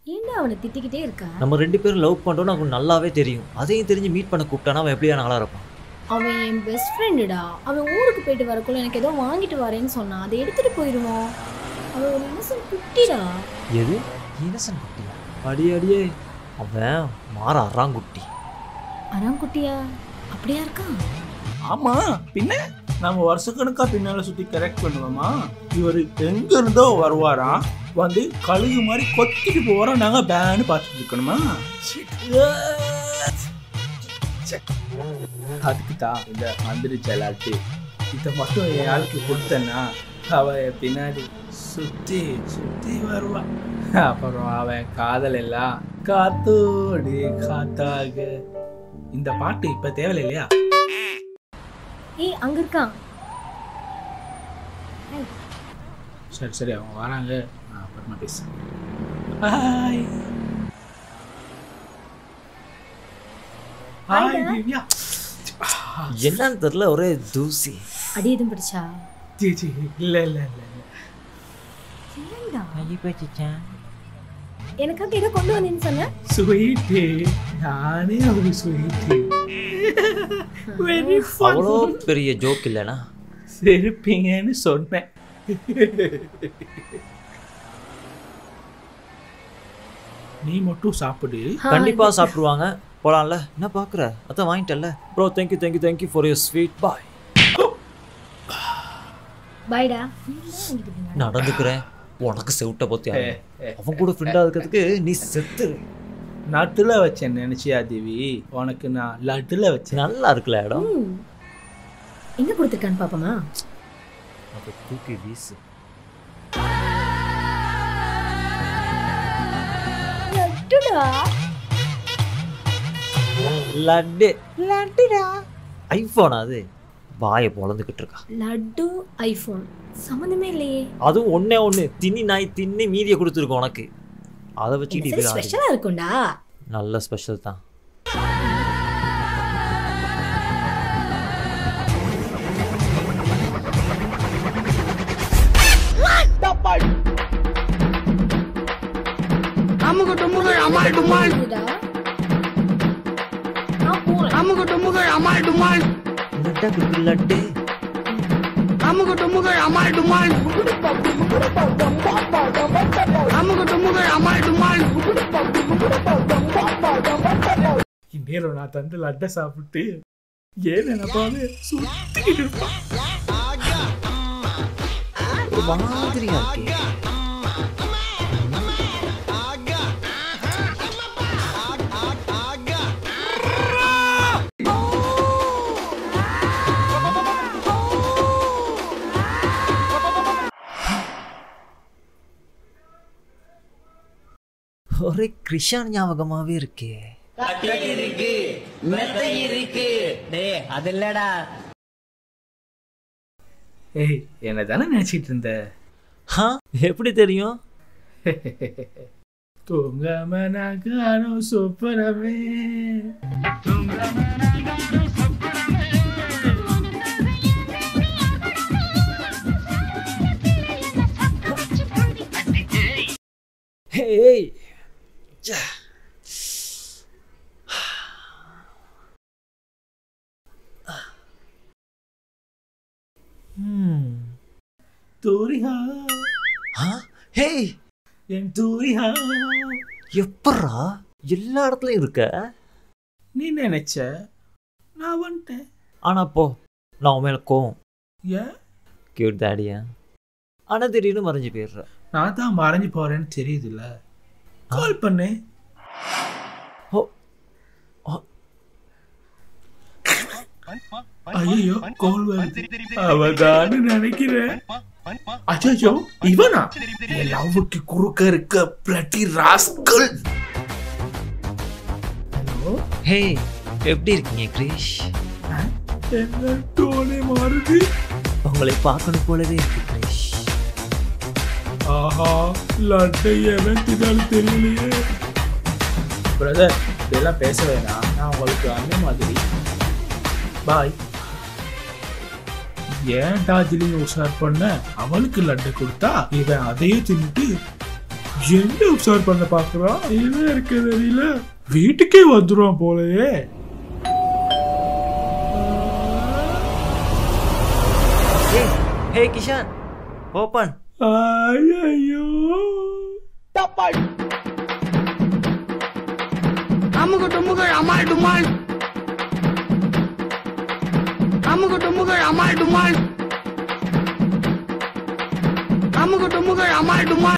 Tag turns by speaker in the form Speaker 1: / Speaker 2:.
Speaker 1: ஏன்டா அவனை திட்டிக்கிட்டே இருக்கா
Speaker 2: நம்ம ரெண்டு பேரும் லவ் பண்ணுறோன்னு அவனுக்கு நல்லாவே தெரியும் அதையும் தெரிஞ்சு மீட் பண்ண கூப்பிட்டானா அவன் எப்படியா நாளாக இருப்பான்
Speaker 1: அவன் என் பெஸ்ட் ஃப்ரெண்டுடா அவன் ஊருக்கு போயிட்டு வரக்குள்ள எனக்கு ஏதோ வாங்கிட்டு வரேன்னு சொன்னான் அதை எடுத்துட்டு போயிடுவோம் அவன் ஒரு இன்னசென்ட் குட்டிடா
Speaker 2: எது இன்னசென்ட் குட்டி அடி அடியே அவன் மாற அறாங்குட்டி
Speaker 1: அராங்குட்டியா அப்படியா இருக்கான்
Speaker 3: ஆமா பின்ன நம்ம வருஷக்கணக்கா பின்னால சுத்தி கரெக்ட் பண்ணுவோமா இவர் எங்க இருந்தோ வருவாராம் வந்து கழுகு மாதிரி கொத்திட்டு போறோம் நாங்க பேன்னு பார்த்துட்டு இருக்கணுமா அதுக்கு தான் இந்த மந்திரி செலாட்டு இதை மட்டும் என் ஆளுக்கு கொடுத்தேன்னா அவ என் பின்னாடி சுத்தி சுத்தி வருவா அப்புறம் அவன் காதல் எல்லாம் காத்தோடு காத்தாக இந்த பாட்டு இப்ப தேவையில்லை இல்லையா
Speaker 1: ஏய் அங்க இருக்கான்
Speaker 3: சரி சரி அவங்க வராங்க நான் அப்புறமா பேசுறேன் ஹாய் ஹாய்
Speaker 1: Hi,
Speaker 3: திவ்யா
Speaker 2: என்னன்னு தெரில ஒரே தூசி
Speaker 1: அடி எதுவும் பிடிச்சா
Speaker 3: ஜி ஜி இல்ல இல்ல இல்ல இல்ல.
Speaker 1: என்னடா எனக்காக ஏதோ கொண்டு வந்தேன்னு சொன்ன
Speaker 3: ஸ்வீட்டு நானே ஒரு ஸ்வீட்டு வெரி
Speaker 2: அவ்வளோ பெரிய ஜோக் இல்லைனா
Speaker 3: சிரிப்பீங்கன்னு சொன்னேன் நீ மட்டும் சாப்பிடு
Speaker 2: கண்டிப்பாக சாப்பிடுவாங்க போலாம்ல என்ன பார்க்குற அதான் வாங்கிட்டல bro thank you thank you thank you for your sweet bye
Speaker 1: பாய்டா
Speaker 2: நடந்துக்கிறேன் உனக்கு செவிட்ட பற்றி
Speaker 3: ஏ, ஏ.
Speaker 2: அவன் கூட ஃப்ரெண்டாக இருக்கிறதுக்கு நீ செத்து
Speaker 3: நட்டுல வச்சேன் நினைச்சியா தேவி உனக்கு நான் லட்டுல வச்சேன்
Speaker 2: நல்லா இருக்குல்ல இடம்
Speaker 1: எங்க கொடுத்துருக்கான்னு பாப்போமா
Speaker 2: அதை தூக்கி வீசு
Speaker 1: லட்டுடா
Speaker 2: லட்டு லட்டுடா ஐஃபோன் அது வாயை பொழந்துக்கிட்டு இருக்கா
Speaker 1: லட்டு ஐஃபோன் சம்மந்தமே இல்லையே
Speaker 2: அதுவும் ஒண்ணே ஒன்று தின்னி நாய் தின்னி மீதியை கொடுத்துருக்கோம் உனக்கு அதை வச்சுக்கிட்டு இப்படி ஆடு.
Speaker 1: ஸ்பெஷலா இருக்கும்டா
Speaker 2: நல்ல ஸ்பெஷல் தான்
Speaker 4: அமுகு டுமுகள் அமால் டுமால்
Speaker 1: இதுடா நான் போறேன்
Speaker 4: அமுகு டுமுகள் அமால் டுமால்
Speaker 2: லட்டா குடுக்கு லட்டு
Speaker 4: அமுகு டுமுகள் அமால் டுமால் அமுகு டுமுகள் அமால் டுமால்
Speaker 3: இந்நேரம் நான் தந்து லட்டை சாப்பிட்டு ஏன் நினைப்பாவே சுத்திக்கிட்டு இருப்பான்
Speaker 2: ஒரு மாதிரியா இருக்கே ஒரே கிருஷான் ஞாபகமாவே இருக்கே
Speaker 3: ஏய் என்ன தானே நினைச்சிட்டு இருந்த
Speaker 2: ஹா எப்படி தெரியும்
Speaker 3: தூங்காம நான் காணும் சொப்பனமே
Speaker 2: ஹேய் ம்
Speaker 3: தூரிஹா
Speaker 2: ஆ ஹேய்
Speaker 3: என் தூரிஹா
Speaker 2: எப்பட்றா எல்லா இடத்துலயும் இருக்க
Speaker 3: நீ நினைச்ச நான் வந்துட்டேன்
Speaker 2: ஆனா போ நான் உன் மேல கோவம்
Speaker 3: ஏன்
Speaker 2: கியூட் தாடியா ஆனா திடீர்னு மறைஞ்சு போயிடுற
Speaker 3: நான் தான் மறைஞ்சு போறேன்னு தெரியுதுல்ல கால் பண்ணு
Speaker 2: ஓ
Speaker 3: ஐயோ கால் வருது அவதான்னு நினைக்கிறேன் அச்சோ இவனா என் லவ்வுக்கு குறுக்க இருக்க பிளட்டி ராஸ்கல் ஹலோ
Speaker 2: ஹே எப்படி இருக்கீங்க கிரீஷ்
Speaker 3: என்ன டோனே மாறுது
Speaker 2: உங்களை பார்க்கணும் போலவே இருக்கு கிரீஷ்
Speaker 3: ஆஹா லட்டை எவன் தினாலும் தெரியலையே பிரதர் இதெல்லாம் பேச வேணாம் நான் உங்களுக்கு அண்ணன் மாதிரி பாய் ஏன் டார்ஜிலிங் உஷார் பண்ண அவளுக்கு லட்டு கொடுத்தா இவன் அதையும் தின்னுட்டு என்ன உப்சார் பண்ண பாக்குறான் இவன் இருக்க தெரியல வீட்டுக்கே வந்துருவான் போலயே
Speaker 2: ஹே ஹே கிஷான் ஓப்பன்
Speaker 3: ஐயோ
Speaker 4: அமுகு டுமுகு அமால் டுமால் அமுகு டுமுகு அமால் டுமால் அமுகு டுமுகு அமால் டுமால்